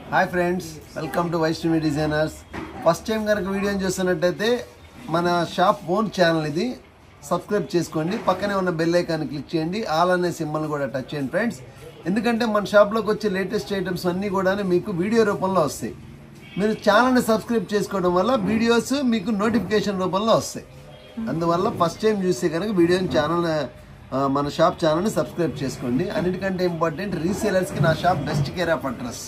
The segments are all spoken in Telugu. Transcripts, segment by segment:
Hi friends welcome to Vaishnavi designers first time కనుక వీడియోని చూస్తున్నట్టయితే మన షాప్ ఓన్ ఛానల్ ఇది సబ్స్క్రైబ్ చేసుకోండి పక్కనే ఉన్న బెల్ ఐకాన్ క్లిక్ చేయండి ఆల్ అనే సింబల్ కూడా టచ్ చేయండి ఫ్రెండ్స్ ఎందుకంటే మన షాప్లోకి వచ్చే లేటెస్ట్ ఐటమ్స్ అన్నీ కూడా మీకు వీడియో రూపంలో వస్తాయి మీరు ఛానల్ని సబ్స్క్రైబ్ చేసుకోవడం వల్ల వీడియోస్ మీకు నోటిఫికేషన్ రూపంలో వస్తాయి అందువల్ల ఫస్ట్ టైం చూస్తే కనుక వీడియోని ఛానల్ ఆ, మన షాప్ ఛానల్ని సబ్స్క్రైబ్ చేసుకోండి అన్నిటికంటే ఇంపార్టెంట్ రీసేలర్స్కి నా shop best care of address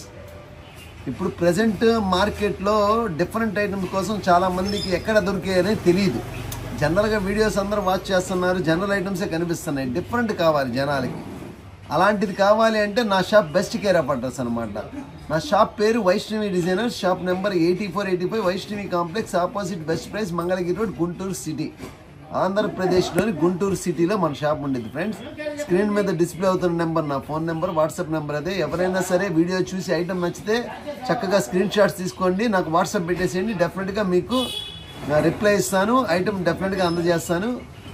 ఇప్పుడు ప్రజెంట్ మార్కెట్లో డిఫరెంట్ ఐటమ్స్ కోసం చాలా మందికి ఎక్కడ దొరికాయనే తెలియదు జనరల్గా వీడియోస్ అందరూ వాచ్ చేస్తున్నారు జనరల్ ఐటమ్సే కనిపిస్తున్నాయి డిఫరెంట్ కావాలి జనాలకి అలాంటిది కావాలి అంటే నా shop best care of address అనమాట నా షాప్ పేరు Vaishnavi designer shop number eighty four eighty five Vaishnavi complex opposite best price Mangalagiri road Guntur city ఆంధ్రప్రదేశ్లోని గుంటూరు సిటీలో మన షాప్ ఉండేది ఫ్రెండ్స్ స్క్రీన్ మీద డిస్ప్లే అవుతున్న నెంబర్ నా ఫోన్ నెంబర్ వాట్సాప్ నెంబర్ అదే ఎవరైనా సరే వీడియో చూసి ఐటమ్ నచ్చితే చక్కగా స్క్రీన్ షాట్స్ తీసుకోండి నాకు వాట్సాప్ పెట్టేసేయండి డెఫినెట్గా మీకు రిప్లై ఇస్తాను ఐటమ్ డెఫినెట్గా అందజేస్తాను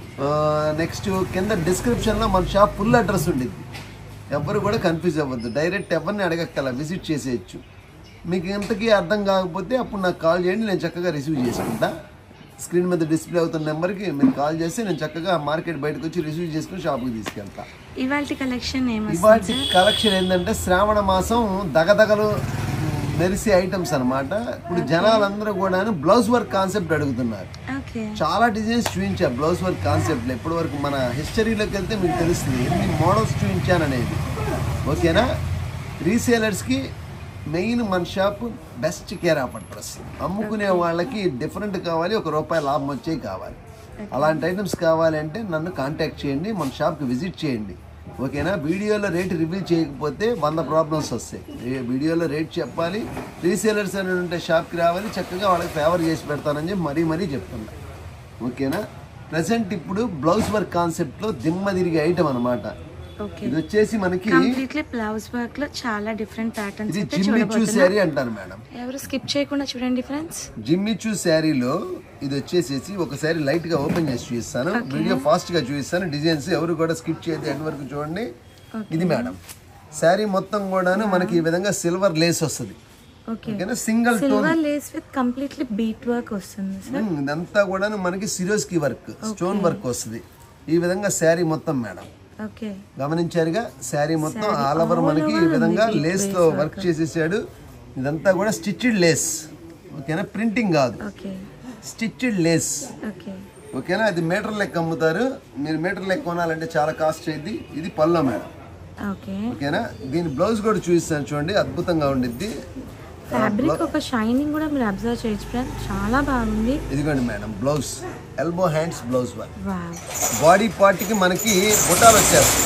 నెక్స్ట్ కింద డిస్క్రిప్షన్లో మన షాప్ ఫుల్ అడ్రస్ ఉండిద్ది ఎవ్వరు కూడా కన్ఫ్యూజ్ అవ్వద్దు డైరెక్ట్ ఎవరిని అడగక్కల విజిట్ చేసేయచ్చు మీకు ఇంతకీ అర్థం కాకపోతే అప్పుడు నాకు కాల్ చేయండి నేను చక్కగా రిసీవ్ చేసుకుంటా స్క్రీన్ మీద డిస్ప్లే అవుతున్న నెంబర్కి మీరు కాల్ చేస్తే నేను చక్కగా మార్కెట్ బయటకు వచ్చి రిసీవ్ చేసుకుని షాప్కి తీసుకెళ్తా ఇవాళ కలెక్షన్ ఏమొస్తుంది ఇవాటి కలెక్షన్ ఏంటంటే శ్రావణ మాసం దగదగలు మెరిసే ఐటమ్స్ అన్నమాట ఇప్పుడు జనాలందరూ కూడా బ్లౌజ్ వర్క్ కాన్సెప్ట్ అడుగుతున్నారు ఓకే చాలా డిజైన్స్ చూపించా బ్లౌజ్ వర్క్ కాన్సెప్ట్లో ఇప్పటి వరకు మన హిస్టరీలోకి వెళ్తే మీకు తెలుస్తుంది ఎన్ని మోడల్స్ చూపించాను అనేది ఓకేనా రీసేలర్స్కి మెయిన్ మన shop best care of address అమ్ముకునే వాళ్ళకి డిఫరెంట్ కావాలి ఒక రూపాయి లాభం వచ్చేవి కావాలి అలాంటి ఐటమ్స్ కావాలి అంటే నన్ను కాంటాక్ట్ చేయండి మన షాప్కి విజిట్ చేయండి ఓకేనా వీడియోలో రేట్ రివీల్ చేయకపోతే వంద ప్రాబ్లమ్స్ వస్తాయి ఏ వీడియోలో రేట్ చెప్పాలి రీసేలర్స్ అని ఉంటే షాప్కి రావాలి చక్కగా వాళ్ళకి ఫేవర్ చేసి పెడతానని చెప్పి మరీ మరీ చెప్తున్నా ఓకేనా ప్రజెంట్ ఇప్పుడు బ్లౌజ్ వర్క్ కాన్సెప్ట్లో దిమ్మ తిరిగే ఐటమ్ అనమాట ఓకే ఇది వచ్చేసి మనకి కంప్లీట్లీ బ్లౌజ్ వర్క్ లో చాలా డిఫరెంట్ ప్యాటర్న్స్ ఇది అయితే జిమ్మిచూ చూడబోతున్నాం శారీ అంటారు మేడం ఎవరు స్కిప్ చేయకుండా చూడండి ఫ్రెండ్స్ జిమ్మిచూ శారీలో ఇది వచ్చేసేసి ఒకసారి లైట్ గా ఓపెన్ చేసి చూపిస్తాను వీడియో ఫాస్ట్ గా చూపిస్తాను డిజైన్స్ ఎవరు కూడా స్కిప్ చేయదు ఎండ్ వరకు చూడండి ఇది మేడం శారీ మొత్తం కూడాను మనకి ఈ విధంగా సిల్వర్ లేస్ వస్తుంది ఓకే ఓకేనా single tone silver lace with completely beat work వస్తుంది సార్ ఇదంతా కూడాను మనకి సిరోస్కి వర్క్ స్టోన్ వర్క్ వస్తుంది ఈ విధంగా శారీ మొత్తం మేడం ఓకే గమనించారుగా శారీ మొత్తం ఆల్ ఓవర్ మనకి ఈ విధంగా లేస్ తో వర్క్ చేసేసాడు ఇదంతా కూడా స్టిచ్డ్ లేస్ ఓకేనా ప్రింటింగ్ కాదు ఓకే స్టిచ్డ్ లేస్ ఓకే ఓకేనా అది మీటర్ లెక్క అమ్ముతారు మీరు మీటర్ లెక్క కొనాలంటే చాలా కాస్ట్ అయింది ఇది పల్లో మేడం ఓకే ఓకేనా దీని బ్లౌజ్ కూడా చూపిస్తాను చూడండి అద్భుతంగా ఉండిద్ది ఫ్యాబ్రిక్ ఒక షైనింగ్ కూడా మీరు అబ్జర్వ్ చేయొచ్చు ఫ్రెండ్ చాలా బాగుంది ఇదిగోండి madam blouse elbow hands blouse work wow body పార్ట్కి మనకి బుట్టాలు వచ్చేస్తాయి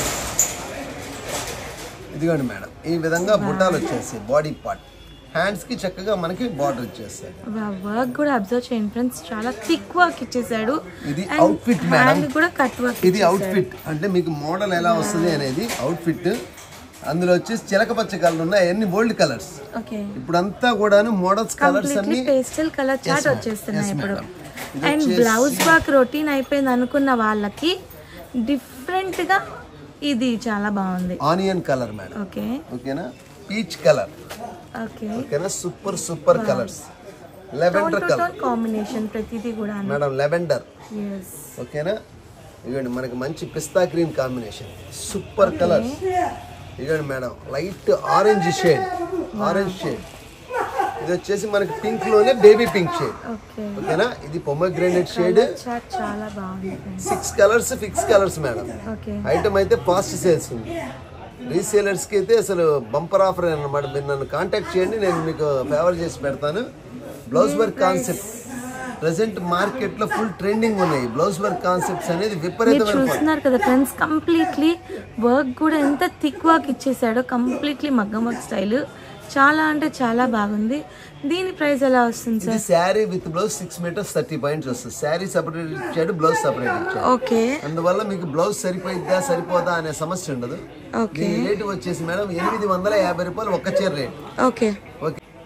ఇదిగోండి మేడం ఈ విధంగా బుట్టాలు వచ్చేస్తాయి బాడీ పార్ట్ హ్యాండ్స్కి చక్కగా మనకి బార్డర్ వచ్చేస్తాయి వర్క్ కూడా అబ్జర్వ్ చేయండి ఫ్రెండ్స్ చాలా థిక్ వర్క్ ఇచ్చేసాడు ఇది And outfit మేడం. hand కూడా కట్ వర్క్ ఇది అవుట్ఫిట్ అంటే మీకు మోడల్ ఎలా వస్తుంది అనేది అవుట్ఫిట్ అందులో వచ్చేసి చిలక పచ్చ కలర్ ఉన్నాయి అన్ని ఓల్డ్ కలర్స్ ఓకే ఇప్పుడంతా కూడాను మోడల్స్ కలర్స్ కంప్లీట్లీ అన్ని పేస్టల్ కలర్ చాట్ ma'am. వచ్చేస్తున్నాయి Yes, ఇప్పుడు madam. ఇది అండ్ వచ్చేసి- బ్లౌజ్ వర్క్ రొటీన్ అయిపోయింది అనుకున్న వాళ్ళకి డిఫరెంట్ గా ఇది చాలా బాగుంది ఆనియన్ కలర్ మేడం ఓకే ఓకేనా పీచ్ కలర్ ఓకే ఓకేనా super super colours tone lavender two colour tone combination ప్రతిదీ కూడా మేడం లెవెండర్ ఎస్ ఓకేనా ఇవ్వండి మనకి మంచి pista green combination super colour ఇవ్వండి madam light orange shade orange shade ఇది వచ్చేసి మనకి పింక్ లోనే బేబీ పింక్ షేడ్ ఓకే ఓకేనా ఇది పొమగ్రానేట్ షేడ్ చాట్ చాలా బాగుంది six colours fix colours madam okay item అయితే ఫాస్ట్ సేల్స్ ఉంది రీసేలర్స్కి అయితే అసలు బంపర్ ఆఫర్ అనమాట మీరు నన్ను కాంటాక్ట్ చేయండి నేను మీకు ఫేవర్ చేసి పెడతాను బ్లౌజ్ వర్క్ కాన్సెప్ట్ ప్రజెంట్ మార్కెట్లో ఫుల్ ట్రెండింగ్ ఉన్నాయి బ్లౌజ్ వర్క్ కాన్సెప్ట్స్ అనేది మీరు విపరీతమైన చూస్తున్నారు కదా ఫ్రెండ్స్ కంప్లీట్లీ వర్క్ కూడా ఎంత థిక్ వర్క్ ఇచ్చేసాడో కంప్లీట్లీ మగ్గం వర్క్ స్టైల్ చాలా అంటే చాలా బాగుంది దీని ప్రైస్ ఎలా వస్తుంది ఇది sir sari with blouse six metres thirty points వస్తుంది శారీ సపరేట్ ఇచ్చాడు బ్లౌజ్ సపరేట్ ఇచ్చాడు ఓకే అందువల్ల మీకు బ్లౌజ్ సరిపోయిద్దా సరిపోదా అనే సమస్య ఉండదు ఓకే దీని రేటు వచ్చేసి మేడం ఎనిమిది వందల యాభై రూపాయలు ఒక్క చీర రేట్ ఓకే ఓకే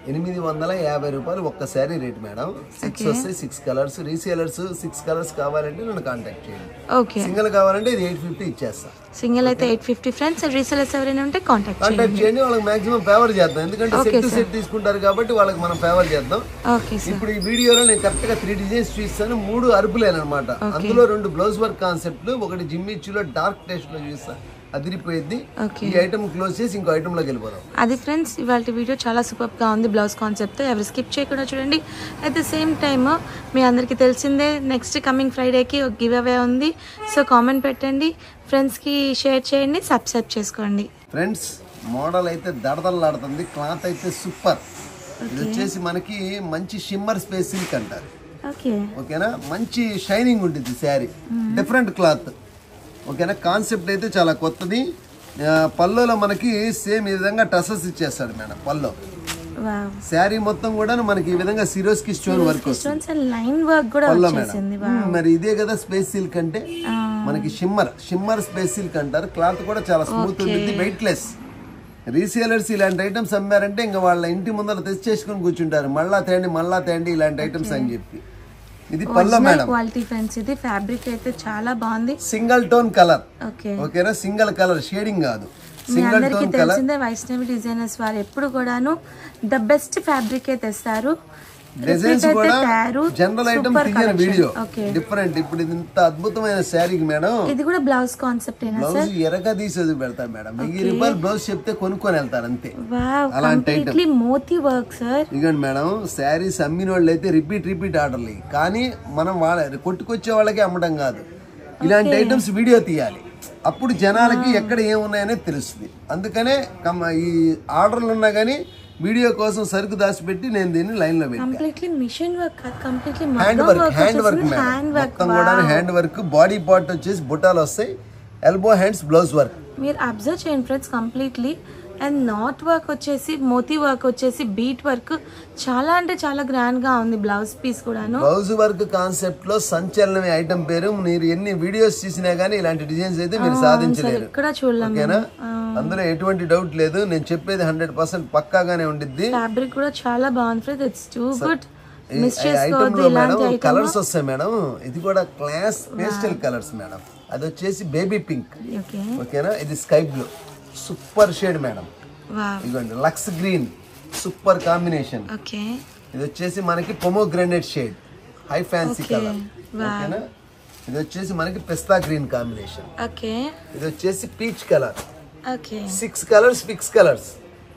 ఎనిమిది వందల యాభై రూపాయలు ఒక్క శారీ రేట్ మేడం సిక్స్ వస్తాయి six colours resellers six colours కావాలంటే నన్ను కాంటాక్ట్ చేయండి ఓకే సింగిల్ కావాలంటే ఇది ఎయిట్ ఫిఫ్టీ ఇచ్చేస్తా సింగిల్ అయితే ఎయిట్ ఫిఫ్టీ ఫ్రెండ్స్ రీసెలర్స్ ఎవరైనా ఉంటే కాంటాక్ట్ చేయండి కాంటాక్ట్ చేయండి వాళ్ళకి మాక్సిమం ఫేవర్ చేద్దాం ఎందుకంటే సెట్ టు సెట్ తీసుకుంటారు కాబట్టి వాళ్ళకి మనం ఫేవర్ చేద్దాం ఓకే సార్ ఇప్పుడు ఈ వీడియోలో నేను కరెక్ట్ గా త్రీ డిజైన్స్ చూపిస్తాను మూడు అరుపులేనమాట అందులో రెండు బ్లౌజ్ వర్క్ కాన్సెప్ట్లు ఒకటి జిమ్మిచ్చులో డార్క్ టేస్ట్ లో చూపిస్తా అదిరిపోయింది ఓకే ఈ ఐటమ్ క్లోజ్ చేసి ఇంకో ఐటమ్ లోకి వెళ్ళిపోదాం అది ఫ్రెండ్స్ ఇవాళ వీడియో చాలా సూపర్గా ఉంది బ్లౌజ్ కాన్సెప్ట్తో ఎవరు స్కిప్ చేయకుండా చూడండి అట్ ద సేమ్ టైమ్ మీ అందరికీ తెలిసిందే నెక్స్ట్ కమింగ్ ఫ్రైడేకి ఒక గివ్ అవే ఉంది సో కామెంట్ పెట్టండి ఫ్రెండ్స్కి షేర్ చేయండి సబ్స్క్రైబ్ చేసుకోండి ఫ్రెండ్స్ మోడల్ అయితే దడదల్లాడుతుంది క్లాత్ అయితే సూపర్ ఇది వచ్చేసి మనకి మంచి షిమ్మర్ స్పేస్ సిల్క్ అంటారు ఓకే ఓకేనా మంచి షైనింగ్ ఉంటుంది శారీ డిఫరెంట్ క్లాత్ ఓకేనా కాన్సెప్ట్ అయితే చాలా కొత్తది ఆ, పల్లోలో మనకి సేమ్ ఈ విధంగా టసస్ ఇచ్చేస్తాడు మేడం పల్లో వావ్ శారీ మొత్తం కూడా మనకి ఈ విధంగా సిరోస్కి స్టోన్ వర్క్ వస్తుంది స్టోన్స్ అండ్ లైన్ వర్క్ కూడా పల్లో వచ్చేసింది మేడం మ్మ్, మరి ఇదే కదా స్పేస్ సిల్క్ అంటే మనకి షిమ్మర్ షిమ్మర్ స్పేస్ సిల్క్ అంటారు క్లాత్ కూడా చాలా స్మూత్ ఉంటుంది వెయిట్ లెస్ రీసేలర్స్ ఇలాంటి ఐటమ్స్ అమ్మారంటే ఇంకా వాళ్ళ ఇంటి ముందర తెచ్చేసుకొని కూర్చుంటారు మళ్ళా తేండి మళ్ళా తేండి ఇలాంటి ఐటమ్స్ అని చెప్పి ఇది పల్లో మేడం క్వాలిటీ ఫ్రెండ్స్ ఇది ఫ్యాబ్రిక్ అయితే చాలా బాగుంది సింగిల్ టోన్ కలర్ ఓకే ఓకేనా సింగిల్ కలర్ షేడింగ్ కాదు మీ సింగిల్ అందరికీ టోన్ కలర్ తెలిసిందే వైష్ణవి డిజైనర్స్ వారు ఎప్పుడు కూడాను ద బెస్ట్ ఫ్యాబ్రిక్ తెస్తారు డిజైన్స్ Repeat అయితే కూడా తయారు. జనరల్ ఐటమ్ Super తీయని collection. Video Okay. డిఫరెంట్ ఇప్పుడు ఇది ఇంత అద్భుతమైన శారీకి మేడం ఇది కూడా బ్లౌజ్ కాన్సెప్ట్ ఏనా బ్లౌజ్ ఎరగా తీసి వదిలి పెడతారు మేడం వెయ్యి రూపాయలు బ్లౌజ్ చెప్తే కొనుక్కొని వెళ్తారు అంతే వావ్ అలాంటి item. కంప్లీట్లీ మోతీ వర్క్ సార్ ఇదిగోండి మేడం శారీస్ అమ్మిన వాళ్ళు అయితే రిపీట్ రిపీట్ ఆర్డర్లు ఇవి. కానీ మనం వాళ్ళ కొట్టుకొచ్చే వాళ్ళకి అమ్మడం కాదు ఇలాంటి ఐటమ్స్ వీడియో తీయాలి అప్పుడు జనాలకి ఎక్కడ ఏమున్నాయనేది తెలుస్తుంది అందుకనే కమ్మ ఈ ఆర్డర్లు ఉన్నా కానీ వీడియో కోసం సరుకు దాచిపెట్టి నేను దీన్ని లైన్ లో పెట్టాను కంప్లీట్లీ మిషన్ వర్క్ కాదు కంప్లీట్లీ హ్యాండ్ మగ్గం వర్క్ వర్క్ హ్యాండ్ వర్క్ వచ్చేసింది మేడం హ్యాండ్ వర్క్ మొత్తం కూడా హ్యాండ్ వర్క్ బాడీ పార్ట్ వచ్చేసి బుట్టాలు వస్తాయి ఎల్బో హ్యాండ్స్ బ్లౌజ్ వర్క్ మీరు అబ్జర్వ్ చేయండి friends completely and knot work వచ్చేసి మోతీ వర్క్ వచ్చేసి బీట్ వర్క్ చాలా అంటే చాలా గ్రాండ్ గా ఉంది బ్లౌజ్ పీస్ కూడాను బ్లౌజ్ వర్క్ కాన్సెప్ట్ లో సంచలనమే ఐటమ్ పేరు మీరు ఎన్ని వీడియోస్ చూసినా గానీ ఇలాంటి డిజైన్స్ అయితే మీరు సాధించలేరు ఎక్కడ చూడలేము ఓకేనా అందులో ఎటువంటి డౌట్ లేదు నేను చెప్పేది హండ్రెడ్ పర్సెంట్ పక్కాగానే ఉండిద్ది ఫ్యాబ్రిక్ కూడా చాలా బాగుంది ఫ్రెండ్స్ ఇట్స్ టూ గుడ్ ఈ మిస్ ఐటమ్ చేసుకోవద్దు లో ఇలాంటి మేడం ఐటమ్ కలర్స్ వస్తాయి మేడం ఇది కూడా క్లాస్ పేస్టల్ కలర్స్ మేడం అది వచ్చేసి బేబీ పింక్ ఓకే ఓకేనా ఇది sky blue super shade madam wow ఇదిగోండి లక్స్ గ్రీన్ సూపర్ కాంబినేషన్ ఓకే ఇది వచ్చేసి మనకి pomegranate shade high fancy colour ఓకేనా ఇది వచ్చేసి మనకి పిస్తా గ్రీన్ కాంబినేషన్ ఓకే ఇది వచ్చేసి peach colour okay six colours fix colours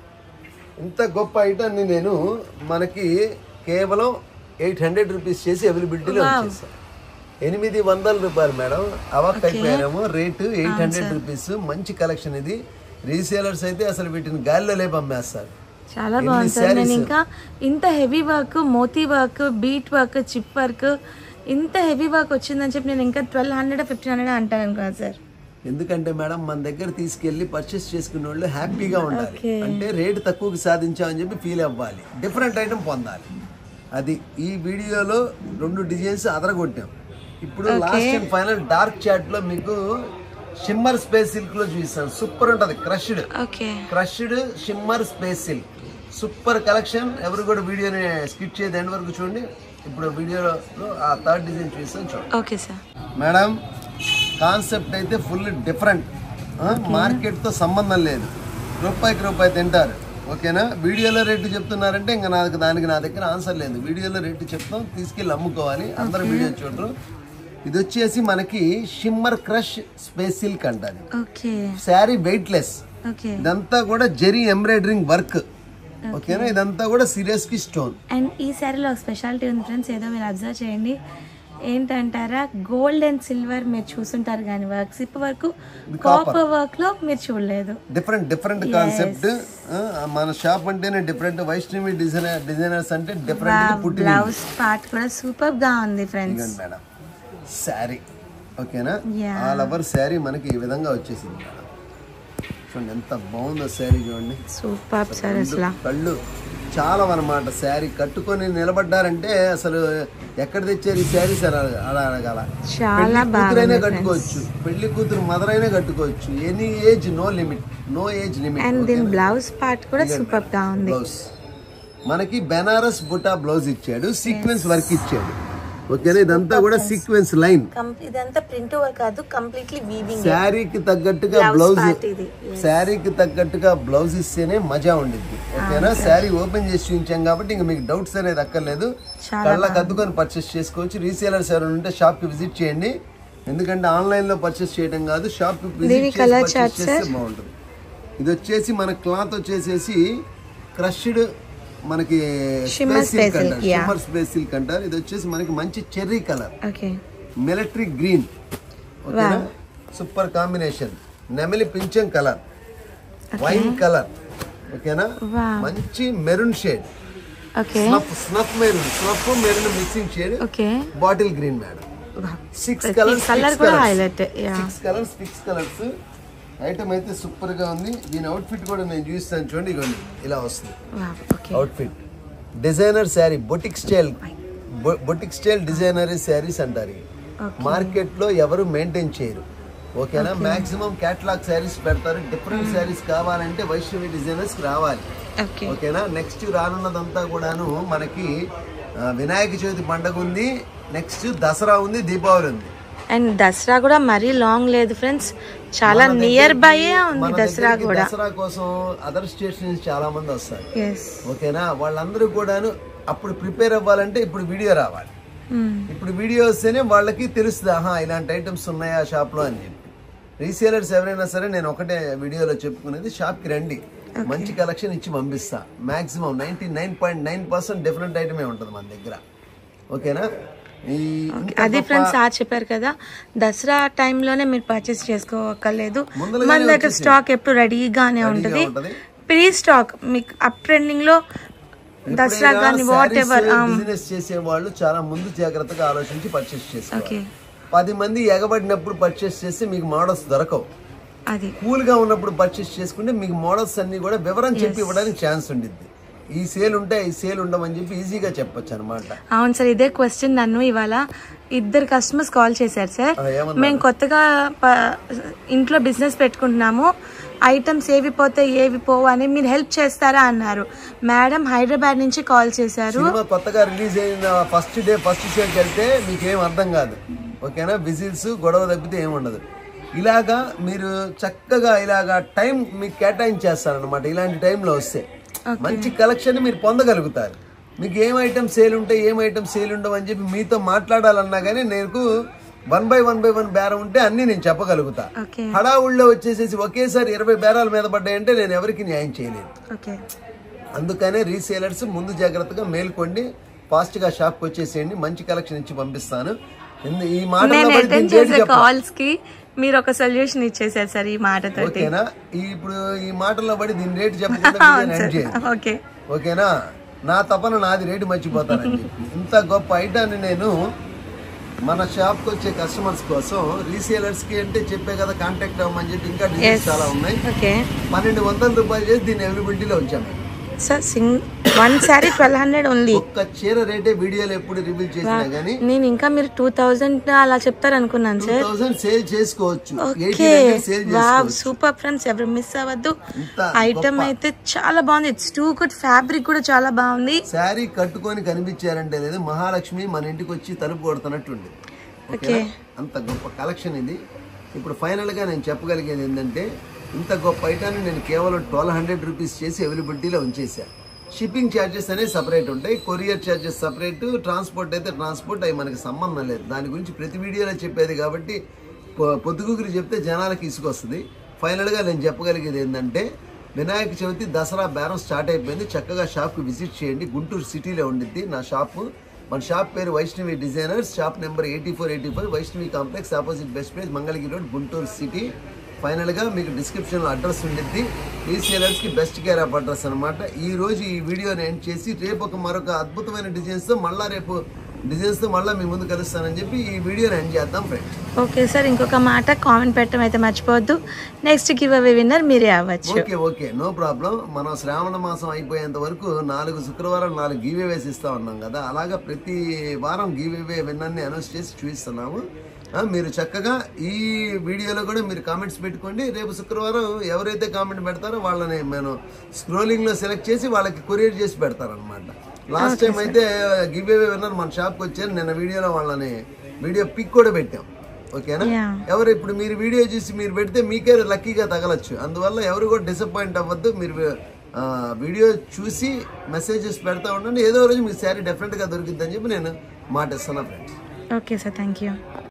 ఇంత గొప్ప ఐటమ్ని నేను మనకి కేవలం ఎయిట్ హండ్రెడ్ రూపీస్ చేసి అవైలబిలిటీలో వచ్చేసాను ఎనిమిది వందల రూపాయలు మేడం అవాక్ అయిపోయారేమో రేటు ఎయిట్ హండ్రెడ్ రూపీస్ మంచి కలెక్షన్ ఇది రీసేలర్స్ అయితే అసలు వీటిని గాలిలో లేపి అమ్మేస్తారు చాలా బాగుంది సార్ నేను ఇంకా ఇంత హెవీ వర్క్ మోతీ work beat work chip work ఇంత హెవీ వర్క్ వచ్చిందని చెప్పి నేను ఇంకా ట్వెల్వ్ హండ్రెడ్ ఫిఫ్టీన్ హండ్రెడ్ అంటాను అనుకున్నాను సార్ ఎందుకంటే మేడం మన దగ్గర తీసుకెళ్లి పర్చేస్ చేసుకునే వాళ్ళు హ్యాపీగా ఉండాలి Okay. అంటే రేటు తక్కువకి సాధించామని చెప్పి ఫీల్ అవ్వాలి డిఫరెంట్ ఐటమ్ పొందాలి అది ఈ వీడియోలో రెండు డిజైన్స్ అదరగొట్టాం ఇప్పుడు last and final dark chart లో మీకు షిమ్మర్ స్పేస్ సిల్క్ లో చూపిస్తాను సూపర్ ఉంటది crushed okay crushed shimmer space silk super collection ఎవరు కూడా వీడియోని స్కిప్ చేయదు ఎండ్ వరకు చూడండి ఇప్పుడు వీడియోలో ఆ థర్డ్ డిజైన్ చూపిస్తాను చూడండి ఓకే సార్ మేడం కాన్సెప్ట్ అయితే ఫుల్ డిఫరెంట్ మార్కెట్తో సంబంధం లేదు రూపాయికి రూపాయి తింటారు ఓకేనా వీడియోలో రేటు చెప్తున్నారంటే ఇంకా నాకు దానికి నా దగ్గర ఆన్సర్ లేదు వీడియోలో రేటు చెప్తాం తీసుకెళ్ళి అమ్ముకోవాలి అందరూ వీడియో చూడరు ఇది వచ్చేసి మనకి షిమ్మర్ క్రష్ స్పేస్ సిల్క్ అంటారు okay sari weightless okay ఇదంతా కూడా జెరీ ఎంబ్రాయిడరింగ్ వర్క్ ఓకేనా ఇదంతా కూడా సీరియస్ కి స్టోన్ అండ్ ఈ శారీలో ఒక స్పెషాలిటీ ఉంది ఫ్రెండ్స్ ఏదో మీరు అబ్జర్వ్ చేయండి ఏంటంటారా గోల్డ్ అండ్ సిల్వర్ మీరు చూసుంటారు కానీ వర్క్స్ ఇప్పటి వరకు కాపర్ వర్క్ లో మీరు చూడలేదు డిఫరెంట్ డిఫరెంట్ కాన్సెప్ట్ మన షాప్ అంటేనే డిఫరెంట్ వైష్ణవి డిజైనర్ డిజైనర్స్ అంటే డిఫరెంట్ పుట్టి బ్లౌజ్ పార్ట్ కూడా సూపర్ గా ఉంది ఫ్రెండ్స్ ఇదిగోండి మేడం శారీ ఓకేనా Yeah. ఆల్ ఓవర్ శారీ మనకి ఈ విధంగా వచ్చేసింది మేడం చూడండి ఎంత బాగుందో శారీ చూడండి సూపర్ సార్ అసలు కళ్ళు చాలా అనమాట శారీ కట్టుకొని నిలబడ్డారంటే అసలు ఎక్కడ తెచ్చారు ఈ శారీ సార్ అలా అడగాల చాలా పెళ్లి కూతురైనా కట్టుకోవచ్చు పెళ్లి కూతురు మదర్ అయినా కట్టుకోవచ్చు any age no limit no age limit and దీని బ్లౌజ్ పార్ట్ కూడా సూపర్ గా ఉంది బ్లౌజ్ మనకి బెనారస్ బుటా బ్లౌజ్ ఇచ్చాడు సీక్వెన్స్ వర్క్ ఇచ్చాడు ఓకేనా ఇదంతా కూడా సీక్వెన్స్ లైన్ ఇదంతా ప్రింట్ వర్క్ కాదు కంప్లీట్లీ వీవింగ్ శారీకి తగ్గట్టుగా బ్లౌజ్ part ఇది. శారీకి తగ్గట్టుగా బ్లౌజ్ ఇస్తేనే మజా ఉండిద్ది ఓకేనా శారీ ఓపెన్ చేసి చూపించాం కాబట్టి ఇంకా మీకు డౌట్స్ అనేది అక్కర్లేదు చాలా కళ్ళకి అద్దుకొని పర్చేస్ చేసుకోవచ్చు రీసేలర్స్ ఎవరైనా ఉంటే షాప్ కి విజిట్ చేయండి ఎందుకంటే ఆన్లైన్ లో పర్చేస్ చేయడం కాదు షాప్ కి విజిట్ దీని చేసి colour purchase chart, చేస్తే sir? బాగుంటుంది ఇది వచ్చేసి మన క్లాత్ వచ్చేసేసి క్రష్డ్ మనకి Shimmer space silk space silk, అంటారు yeah. షిమ్మర్ స్పేస్ సిల్క్ అంటారు ఇది వచ్చేసి మనకి మంచి cherry colour okay military green ఓకేనా సూపర్ కాంబినేషన్ నెమలి పింఛం కలర్ వైన్ కలర్ ఓకేనా Wow. మంచి maroon shade okay snuff snuff maroon snuff maroon mixing shade okay bottle green madam six ప్రతి కలర్స్ colour కూడా highlight, yeah. Six colours six colours item అయితే సూపర్ గా ఉంది దీని అవుట్ఫిట్ కూడా నేను చూస్తాను చూడండి ఇగోండి ఇలా వస్తుంది okay outfit designer sari boutique style boutique style designer saris అంటారు ఇవి. మార్కెట్ లో ఎవరు మెయింటైన్ చేయరు ఓకేనా మాక్సిమం క్యాటలాగ్ శారీస్ పెడతారు డిఫరెంట్ శారీస్ కావాలంటే వైష్ణవి డిజైనర్స్ రావాలి ఓకే ఓకేనా నెక్స్ట్ రానున్నదంతా కూడాను మనకి ఆ, వినాయక చవితి పండుగ ఉంది నెక్స్ట్ దసరా ఉంది దీపావళి ఉంది అండ్ దసరా కూడా మరీ లాంగ్ లేదు ఫ్రెండ్స్ చాలా మన నియర్ దగ్గరికి- బై ఉంది మన దసరా దగ్గరికి కూడా దసరా కోసం అదర్ స్టేట్స్ నుంచి చాలా మంది వస్తారు ఎస్ ఓకేనా వాళ్ళందరూ కూడాను అప్పుడు ప్రిపేర్ అవ్వాలంటే ఇప్పుడు వీడియో రావాలి ఇప్పుడు వీడియో వస్తేనే వాళ్ళకి తెలుస్తుంది ఆహా ఇలాంటి ఐటమ్స్ ఉన్నాయా షాప్ లో అని చెప్పి రీసేలర్స్ ఎవరైనా సరే నేను ఒకటే వీడియోలో చెప్పుకునేది షాప్ కి రండి మంచి కలెక్షన్ ఇచ్చి పంపిస్తా maximum ninety nine point nine percent different ఐటమే ఉంటుంది మన దగ్గర ఓకేనా ఈ ఇంత అది గొప్ప- ఫ్రెండ్స్ సార్ చెప్పారు కదా దసరా టైంలోనే మీరు పర్చేస్ చేసుకోవక్కర్లేదు ముందరగానే మన దగ్గర వచ్చేసింది. స్టాక్ ఎప్పుడు రెడీగానే ఉంటది ఉంటది. ప్రీ స్టాక్ మీకు అప్ ట్రెండింగ్ లో దసరా కానీ వాట్ ఎవర్ బిజినెస్ చేసే వాళ్ళు చాలా ముందు జాగ్రత్తగా ఆలోచించి పర్చేస్ చేసుకోవాలి ఓకే పది మంది ఎగబడినప్పుడు పర్చేస్ చేస్తే మీకు మోడల్స్ దొరకవు అది కూల్ గా ఉన్నప్పుడు పర్చేస్ చేసుకుంటే మీకు మోడల్స్ అన్ని కూడా వివరం చెప్పి ఇవ్వడానికి ఛాన్స్ ఉండిద్ది ఈ సేల్ ఉంటే ఈ సేల్ ఉండమని చెప్పి ఈజీగా చెప్పొచ్చు అనమాట అవును సార్ ఇదే క్వశ్చన్ నన్ను ఇవాళ ఇద్దరు కస్టమర్స్ కాల్ చేశారు సార్ ఏమన్నారు? మేము కొత్తగా ప- ఇంట్లో బిజినెస్ పెట్టుకుంటున్నాము ఐటమ్స్ ఏవి పోతాయి ఏవి పోవు అని మీరు హెల్ప్ చేస్తారా అన్నారు మేడం హైదరాబాద్ నుంచి కాల్ చేశారు సినిమా కొత్తగా రిలీజ్ అయిన ఫస్ట్ డే ఫస్ట్ షోకి వెళ్తే మీకు ఏం అర్థం కాదు ఓకేనా విజిల్స్ గొడవ తప్పితే ఏం ఉండదు ఇలాగా మీరు చక్కగా ఇలాగా టైం మీకు కేటాయించేస్తారనమాట ఇలాంటి టైంలో వస్తే మంచి కలెక్షన్ మీరు పొందగలుగుతారు మీకు ఏం ఐటమ్ సేల్ ఉంటాయి ఏం ఐటమ్ సేల్ ఉండవు అని చెప్పి మీతో మాట్లాడాలన్నా కానీ నేను one by one by one బేరం ఉంటే అన్ని నేను చెప్పగలుగుతా ఓకే హడావుల్లో వచ్చేసేసి ఒకేసారి ఇరవై బేరాల మీద పడ్డాయంటే నేను ఎవరికి న్యాయం చేయలేను ఓకే అందుకనే రీసేలర్స్ ముందు జాగ్రత్తగా మేల్కొండి ఫాస్ట్ గా షాప్ కి వచ్చేసేయండి మంచి కలెక్షన్ ఇచ్చి పంపిస్తాను ఎందు- ఈ మాట నేను అటెండ్ చేసే కాల్స్ కి మీరు ఒక సొల్యూషన్ ఇచ్చేసారు సార్ ఈ మాటతోటి ఓకేనా ఈ ఇప్పుడు ఈ మాటల్లో పడి దీని రేటు చెప్పకుండా వీడియోని end చేయండి. ఓకే ఓకేనా నా తపన నాది రేటు మర్చిపోతానని చెప్పి ఇంత గొప్ప ఐటాన్ని నేను మన షాప్ కి వచ్చే కస్టమర్స్ కోసం రీసేలర్స్ కి అంటే చెప్పే కదా కాంటాక్ట్ అవ్వమని చెప్పి ఇంకా డీటెయిల్స్ చాలా ఉన్నాయి ఓకే పన్నెండు వందల రూపాయలు చేసి దీన్ని అవైలబిలిటీలో ఉంచాము sir single one sari twelve hundred only ఒక్క చీర రేటే వీడియోలో ఎప్పుడు రివీల్ చేసినా గానీ నేను ఇంకా మీరు టూ థౌజండ్ అలా చెప్తారు అనుకున్నాను టూ సార్ థౌసండ్ సేల్ చేసుకోవచ్చు ఓకే 1800 సేల్ వావ్ చేసుకోవచ్చు సూపర్ ఫ్రెండ్స్ ఎవరు మిస్ అవ్వద్దు ఇంత ఐటమ్ అయితే చాలా బాగుంది ఇట్స్ టూ గుడ్ ఫ్యాబ్రిక్ కూడా చాలా బాగుంది శారీ కట్టుకొని కనిపించారంటే లేదు మహాలక్ష్మి మన ఇంటికి వచ్చి తలుపు కొడుతున్నట్టుంది ఓకేనా? అంత గొప్ప కలెక్షన్ ఇది ఇప్పుడు ఫైనల్ గా నేను చెప్పగలిగేది ఏంటంటే ఇంత గొప్ప ఐటాన్ని నేను కేవలం ట్వెల్వ్ హండ్రెడ్ రూపీస్ చేసి అవైలబిలిటీలో ఉంచేసా షిప్పింగ్ ఛార్జెస్ అనేవి సపరేట్ ఉంటాయి కొరియర్ ఛార్జెస్ సపరేట్ ట్రాన్స్పోర్ట్ అయితే ట్రాన్స్పోర్ట్ అవి మనకి సంబంధం లేదు దాని గురించి ప్రతి వీడియోలో చెప్పేది కాబట్టి పొ- పొద్దుగురికి చెప్తే జనాలకి ఇసుకొస్తుంది ఫైనల్గా నేను చెప్పగలిగేది ఏంటంటే వినాయక చవితి దసరా బేరం స్టార్ట్ అయిపోయింది చక్కగా షాప్కి విజిట్ చేయండి గుంటూరు సిటీలో ఉండిద్ది నా షాపు మన షాప్ పేరు Vaishnavi designers shop number eighty four eighty four Vaishnavi complex opposite best place Mangalagiri road Guntur city ఫైనల్గా మీకు డిస్క్రిప్షన్లో అడ్రస్ ఉండిద్ది రీసేలర్స్కి బెస్ట్ కేర్ ఆఫ్ అడ్రస్ అనమాట ఈ రోజు ఈ వీడియోని ఎండ్ చేసి రేపు ఒక మరొక అద్భుతమైన డిజైన్స్తో మళ్ళా రేపు డిజైన్స్తో మళ్ళీ మీ ముందు కలుస్తానని చెప్పి ఈ వీడియోని ఎండ్ చేద్దాం ఫ్రెండ్స్ ఓకే సార్ ఇంకొక మాట కామెంట్ పెట్టడం అయితే మర్చిపోవద్దు నెక్స్ట్ గివ్ అవే విన్నర్ మీరే అవ్వచ్చు ఓకే ఓకే నో ప్రాబ్లం మనం శ్రావణ మాసం అయిపోయేంత వరకు నాలుగు శుక్రవారం నాలుగు గివ్ అవేస్ ఇస్తా ఉన్నాం కదా అలాగా ప్రతి వారం గివ్ అవే విన్నర్ని అనౌన్స్ చేసి చూపిస్తున్నాము ఆ, మీరు చక్కగా ఈ వీడియోలో కూడా మీరు కామెంట్స్ పెట్టుకోండి రేపు శుక్రవారం ఎవరైతే కామెంట్ పెడతారో వాళ్ళని నేను స్క్రోలింగ్ లో సెలెక్ట్ చేసి వాళ్ళకి కొరియర్ చేసి పెడతారనమాట లాస్ట్ టైం అయితే గివ్ అవే విన్నర్ మన షాప్కి వచ్చారు నిన్న వీడియోలో వాళ్ళని వీడియో పిక్ కూడా పెట్టాం ఓకేనా Yeah. ఎవరు ఇప్పుడు మీరు వీడియో చూసి మీరు పెడితే మీకే లక్కీగా తగలచ్చు అందువల్ల ఎవరు కూడా డిసప్పాయింట్ అవ్వద్దు మీరు ఆ, వీడియో చూసి మెసేజెస్ పెడతా ఉండండి ఏదో రోజు మీకు శారీ డెఫినెట్గా దొరికిద్దని చెప్పి నేను మాట ఇస్తున్నా friends okay sir thank you